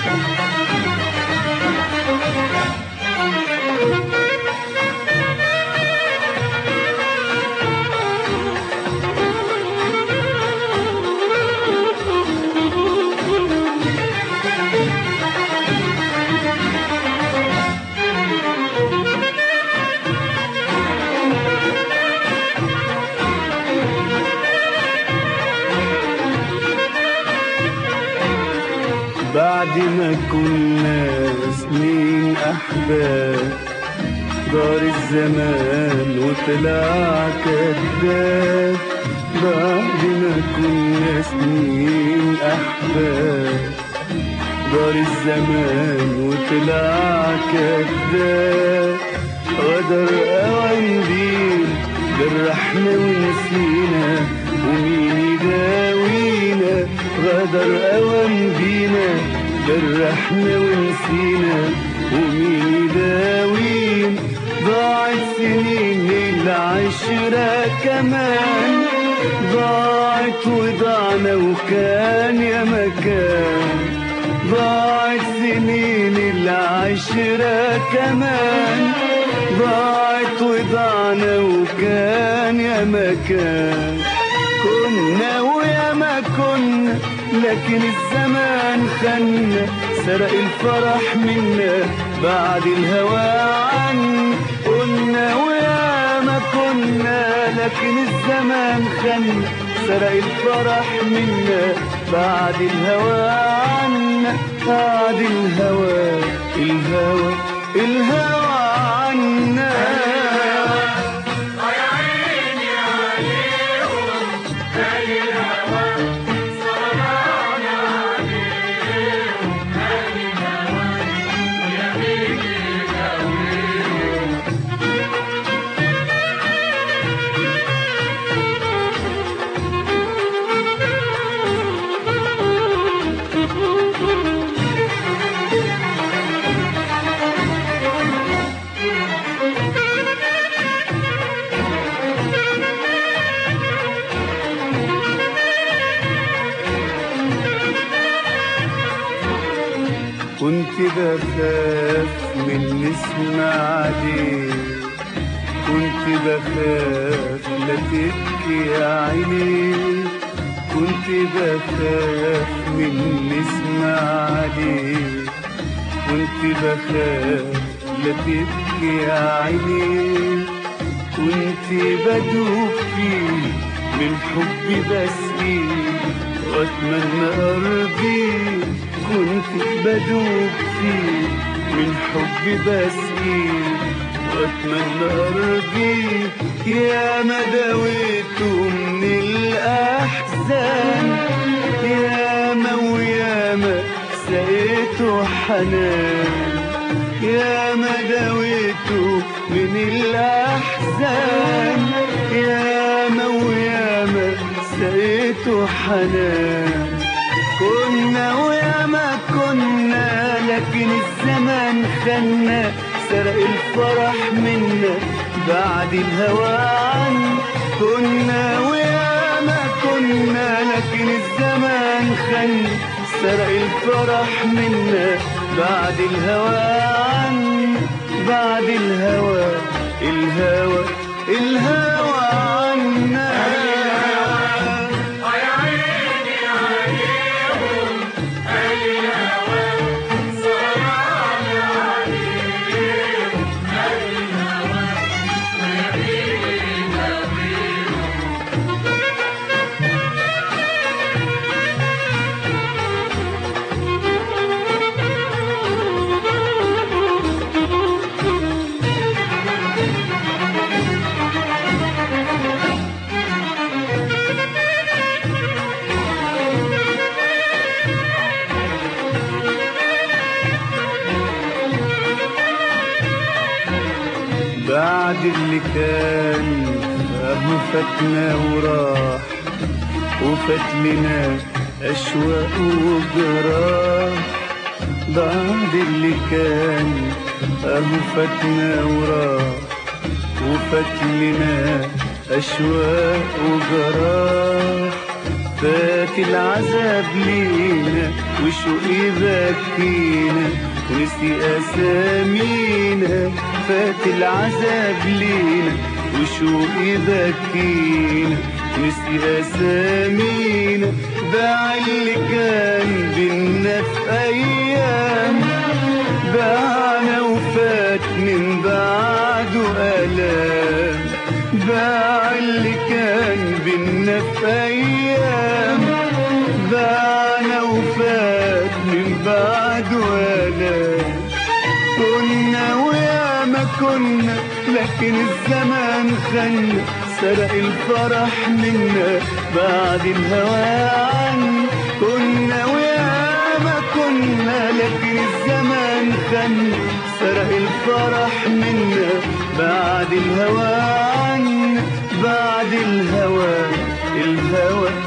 بعد ما كنا سنين أحباب دار الزمان وطلع كذاب بعد ما كنا سنين أحباب دار الزمان وطلع كذاب غدر أوامدين بالرحمة ونسينا ومين يداوينا غدر أوام بينا بالرحمة ونسينا ومين يداوين ضاعت سنين العشرة كمان ضاعت وضعنا وكان يا مكان ضاعت سنين العشرة كمان ضاعت وضعنا وكان يا مكان كنا ويا ما كنا لكن الزمان خنا سرق الفرح منا بعد الهوى عنا قلنا ويا ما كنا لكن الزمان خنا سرق الفرح منا بعد الهوى عنا بعد الهوى الهوى الهوى عنا كنت بخاف من نسمع عليك كنت بخاف لا تبكي يا عيني كنت بخاف من نسمع عليك كنت بخاف لا تبكي يا عيني كنت بدوب فيه من حبي بسقيه واتمنى ارضيه كنت بدوب فيه من حبي بسقيه واتمنى ارضيه يا ما داويته من الاحزان يا ما ويا ما سقيته حنان يا ما داويته من الاحزان يا ما ويا ما سقيته حنان كنا ويا ما كنا لكن الزمان خنا سرق الفرح منا بعد الهوى عنا كنا ويا ما كنا لكن الزمان خنا سرق الفرح منا بعد الهوى عنا بعد الهوى الهوى الهوى عنا بعد اللي كان أهو فاتنا وراح وفات لنا أشواق وجراح بعد اللي كان أهو فاتنا وراح وفات لنا أشواق وجراح فات العذاب لينا وشوق يبكينا ونسي أسامينا فات العذاب لينا وشوق يبكينا ونسي أسامينا باع اللي كان بينا في أيام باعنا وفات من بعده آلام باع اللي كان بينا في أيام باعنا وفات من بعده آلام كنا ويا ما كنا لكن الزمان خلنا سرق الفرح منا بعد الهوى عنا كنا ويا ما كنا لكن الزمان خلنا سرق الفرح منا بعد الهوى عنا بعد الهوى الهوى